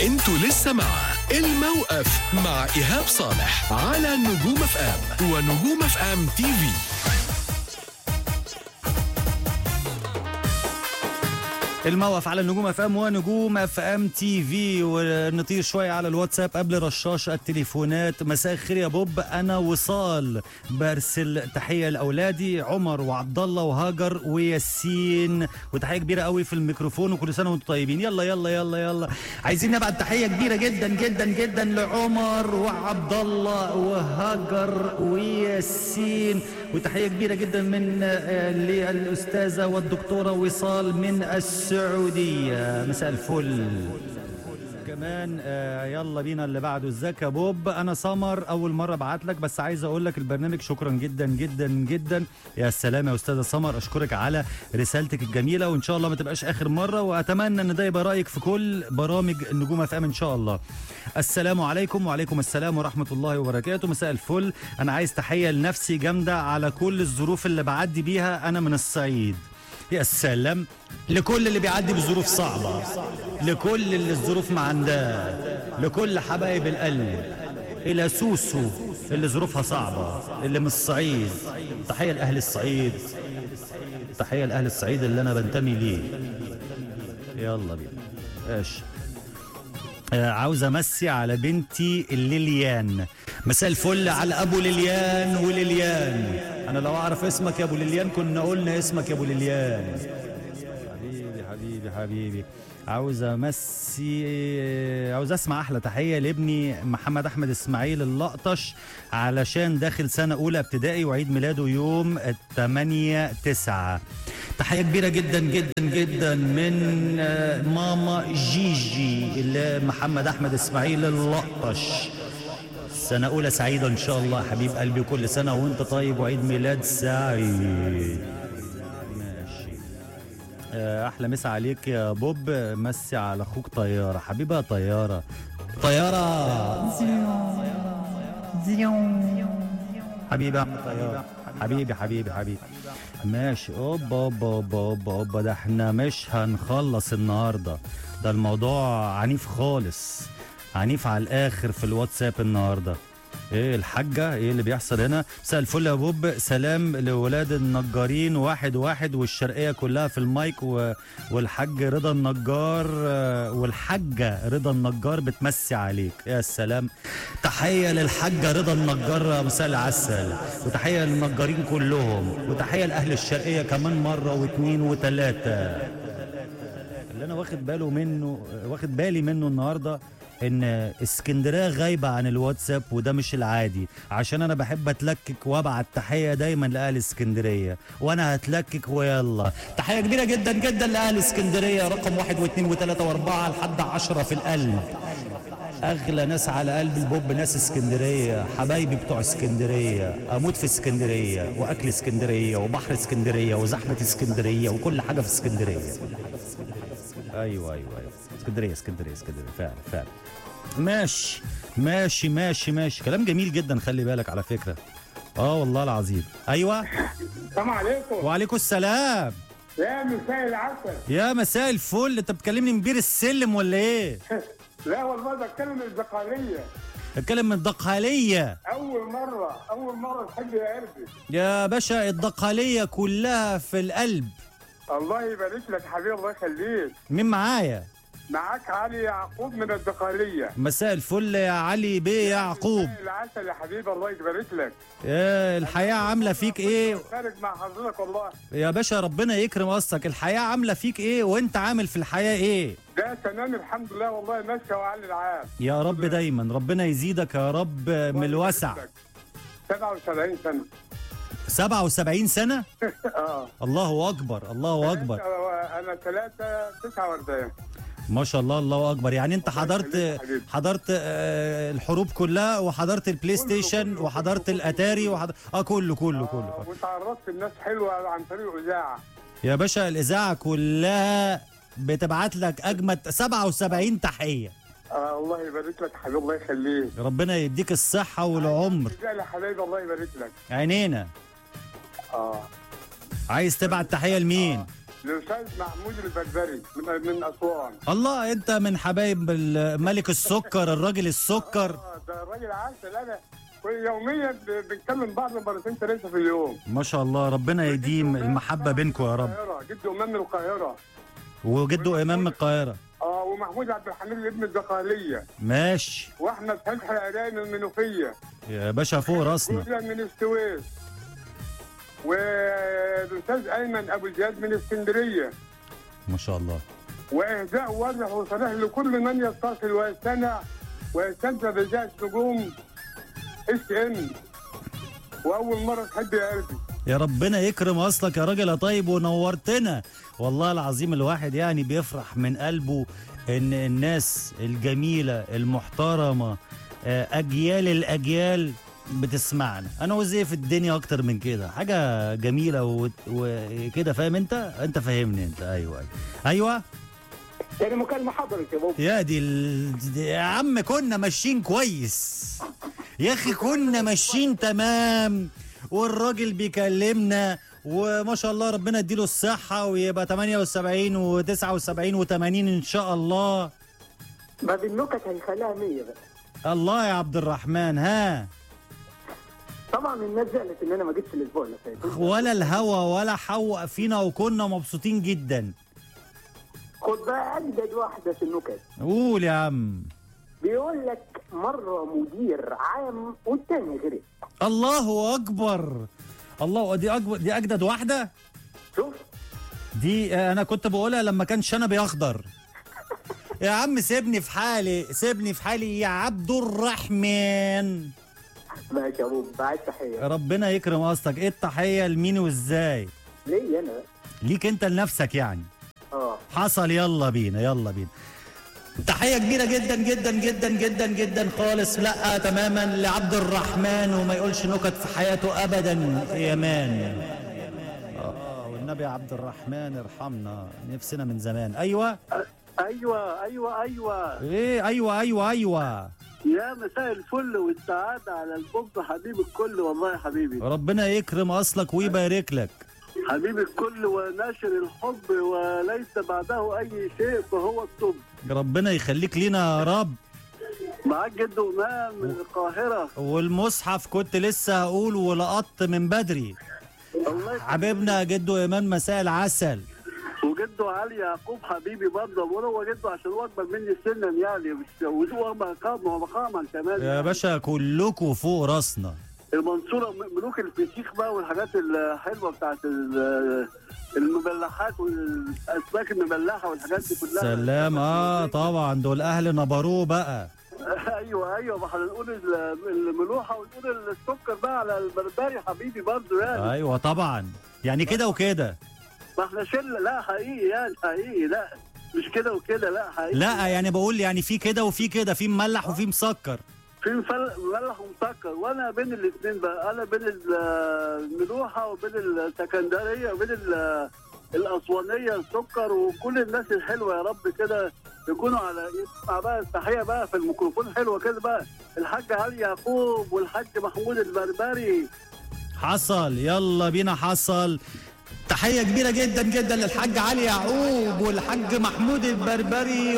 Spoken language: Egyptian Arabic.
انتوا لسه مع الموقف مع ايهاب صالح على نجوم اف ام ونجوم اف ام تي في الموقف على النجوم اف ام ونجوم اف ام تي في ونطير شويه على الواتساب قبل رشاش التليفونات مساء الخير يا بوب انا وصال برسل تحيه لاولادي عمر وعبد الله وهاجر وياسين وتحيه كبيره قوي في الميكروفون وكل سنه وانتم طيبين يلا يلا يلا يلا عايزين نبعت تحيه كبيره جدا جدا جدا لعمر وعبد الله وهاجر وياسين وتحيه كبيره جدا من آه، للاستاذه والدكتوره وصال من السعوديه مساء الفل كمان آه يلا بينا اللي بعده ازيك يا بوب انا سمر اول مره ابعت لك بس عايز اقول لك البرنامج شكرا جدا جدا جدا يا سلام يا استاذه سمر اشكرك على رسالتك الجميله وان شاء الله ما تبقاش اخر مره واتمنى ان ده يبقى رايك في كل برامج النجوم اف ام ان شاء الله السلام عليكم وعليكم السلام ورحمه الله وبركاته مساء الفل انا عايز تحيه لنفسي جامده على كل الظروف اللي بعدي بيها انا من الصعيد يا سلام لكل اللي بيعدي بظروف صعبة لكل اللي الظروف ما عندها لكل حبايب القلب إلى سوسو اللي ظروفها صعبة اللي من الصعيد تحية لأهل الصعيد تحية لأهل الصعيد اللي أنا بنتمي ليه يلا بينا ايش آه، عاوز امسي على بنتي الليليان مساء الفل على ابو ليليان وليليان انا لو اعرف اسمك يا ابو ليليان كنا قلنا اسمك يا ابو ليليان حبيبي حبيبي حبيبي عاوز امسي عاوز اسمع احلى تحيه لابني محمد احمد اسماعيل اللقطش علشان داخل سنه اولى ابتدائي وعيد ميلاده يوم 8 9 تحيه كبيره جدا جدا جدا من آه، ماما جيجي اللي محمد احمد اسماعيل اللقطش سنه اولى سعيده ان شاء الله حبيب قلبي كل سنه وانت طيب وعيد ميلاد سعيد ماشي آه، احلى مسا عليك يا بوب مسي على اخوك طياره حبيبه طياره طياره حبيبي يا عم طياره حبيبي حبيبي حبيبي ماشي اوبا اوبا اوبا اوبا اوبا ده احنا مش هنخلص النهارده ده الموضوع عنيف خالص عنيف على الاخر في الواتساب النهارده ايه الحاجة ايه اللي بيحصل هنا مساء الفل يا بوب سلام لولاد النجارين واحد واحد والشرقية كلها في المايك و... والحاج رضا النجار آه، والحاجة رضا النجار بتمسي عليك يا سلام تحية للحاجة رضا النجار مساء العسل وتحية للنجارين كلهم وتحية لأهل الشرقية كمان مرة واثنين وثلاثة اللي انا واخد باله منه واخد بالي منه النهارده ان اسكندريه غايبه عن الواتساب وده مش العادي عشان انا بحب اتلكك وابعت تحيه دايما لاهل اسكندريه وانا هتلكك ويلا تحيه كبيره جدا جدا لاهل اسكندريه رقم واحد واثنين وثلاثه واربعه لحد عشرة في القلب اغلى ناس على قلب البوب ناس اسكندريه حبايبي بتوع اسكندريه اموت في اسكندريه واكل اسكندريه وبحر اسكندريه وزحمه اسكندريه وكل حاجه في اسكندريه ايوه ايوه ايوه اسكندريه اسكندريه اسكندريه فعلا فعلا ماشي ماشي ماشي ماشي كلام جميل جدا خلي بالك على فكره اه والله العظيم ايوه السلام عليكم وعليكم السلام يا مساء العسل يا مساء الفل انت بتكلمني من بير السلم ولا ايه لا والله بتكلم الزقالية بتكلم من الدقهليه أول مرة أول مرة تحب يا قلبي يا باشا الدقهليه كلها في القلب الله يبارك لك حبيبي الله يخليك مين معايا معاك علي يعقوب من الزقالية مساء الفل يا علي بيه يعقوب مساء العسل يا حبيبي الله يبارك لك يا الحياه عامله فيك ايه خارج مع حضرتك والله يا باشا ربنا يكرم قصدك الحياه عامله فيك ايه وانت عامل في الحياه ايه ده تمام الحمد لله والله ماشية وعلي العام يا رب دايما ربنا يزيدك يا رب من الوسع 77 سنة 77 سنه اه الله اكبر الله اكبر أنا 3 49 ما شاء الله الله اكبر يعني انت حضرت حضرت آه، الحروب كلها وحضرت البلاي ستيشن وحضرت الاتاري وحضرت اه كله كله كله آه، وتعرفت الناس حلوة عن طريق إذاعة يا باشا الاذاعه كلها بتبعت لك اجمد 77 تحيه آه الله يبارك لك حبيبي الله يخليك ربنا يديك الصحه والعمر رجال يا حبايبي الله يبارك لك عينينا اه عايز تبعت تحيه لمين الاستاذ محمود البربري من, من اسوان الله انت من حبايب ال- ملك السكر الراجل السكر اه ده الراجل عسل انا يوميا ب- بنكلم بعض مرتين ثلاثه في اليوم ما شاء الله ربنا يديم المحبه بينكم يا رب القاهرة، جده امام من القاهره وجده امام من القاهره اه ومحمود عبد الحميد ابن الزقاليه ماشي واحمد فتحي العراقي من المنوفيه يا باشا فوق راسنا جوزة من السويس والاستاذ ايمن ابو زياد من اسكندريه ما شاء الله واهداء واضح وصريح لكل من يتصل ويستمع ويستمتع بإذاعة نجوم اس ام واول مره تحب يا قلبي يا ربنا يكرم اصلك يا راجل يا طيب ونورتنا والله العظيم الواحد يعني بيفرح من قلبه ان الناس الجميله المحترمه آه، اجيال الاجيال بتسمعنا انا عاوز ايه في الدنيا اكتر من كده حاجه جميله و- وكده فاهم انت انت فاهمني انت ايوه ايوه ايوه تاني مكالمه حضرتك يا بابا يا دي ال... يا عم كنا ماشيين كويس يا اخي كنا ماشيين تمام والراجل بيكلمنا وما شاء الله ربنا يديله الصحة ويبقى 78 و79 و80 ان شاء الله ما بالنكت هيخليها 100 بقى الله يا عبد الرحمن ها طبعا الناس زعلت ان انا ما جيتش الاسبوع اللي فات ولا الهوى ولا حوق فينا وكنا مبسوطين جدا خد بقى اجدد واحده في النكت قول يا عم بيقول لك مره مدير عام والتاني غرق الله اكبر الله دي اكبر دي اجدد واحده شوف دي آه، انا كنت بقولها لما كان شنبي اخضر يا عم سيبني في حالي سيبني في حالي يا عبد الرحمن ماشي يا ابو بعد تحيه ربنا يكرم قصدك ايه التحيه لمين وازاي ليه انا بقى؟ ليك انت لنفسك يعني اه حصل يلا بينا يلا بينا تحية كبيرة جدا جدا جدا جدا جدا خالص لا تماما لعبد الرحمن وما يقولش نكت في حياته ابدا يا مان اه والنبي يا عبد الرحمن ارحمنا نفسنا من زمان ايوه ايوه ايوه ايوه ايه ايوه ايوه ايوه يا مساء الفل والسعاده على البوب حبيب الكل والله يا حبيبي ربنا يكرم اصلك ويبارك لك حبيب الكل وناشر الحب وليس بعده اي شيء فهو الطب ربنا يخليك لينا يا رب معاك جد امام من القاهره والمصحف كنت لسه هقول ولقطت من بدري الله يخليك. حبيبنا جدو ايمان مساء العسل وجده علي يعقوب حبيبي برضه بقول هو جده عشان هو اكبر مني سنا يعني مش وهو مقام مقاما كمان يا باشا كلكوا فوق راسنا المنصوره م- ملوك الفسيخ بقى والحاجات الحلوه بتاعت ال- المملحات والاسماك المملحه والحاجات دي كلها سلام اه طبعا دول اهل نبروه بقى ايوه ايوه ما احنا نقول ال- الملوحه ونقول السكر بقى على البربري حبيبي برضه يعني ايوه طبعا يعني كده وكده ما احنا شله لا حقيقي يعني حقيقي لا مش كده وكده لا حقيقي لا يعني بقول يعني في كده وفي كده في مملح وفي مسكر في مفل- مملح ومسكر وانا بين الاثنين بقى انا بين ال- الملوحه وبين السكندريه وبين ال- الاسوانيه السكر وكل الناس الحلوه يا رب كده يكونوا على يسمع بقى التحيه بقى في الميكروفون حلوه كده بقى الحاج علي يعقوب والحاج محمود البربري حصل يلا بينا حصل تحية كبيرة جدا جدا للحاج علي يعقوب والحاج محمود البربري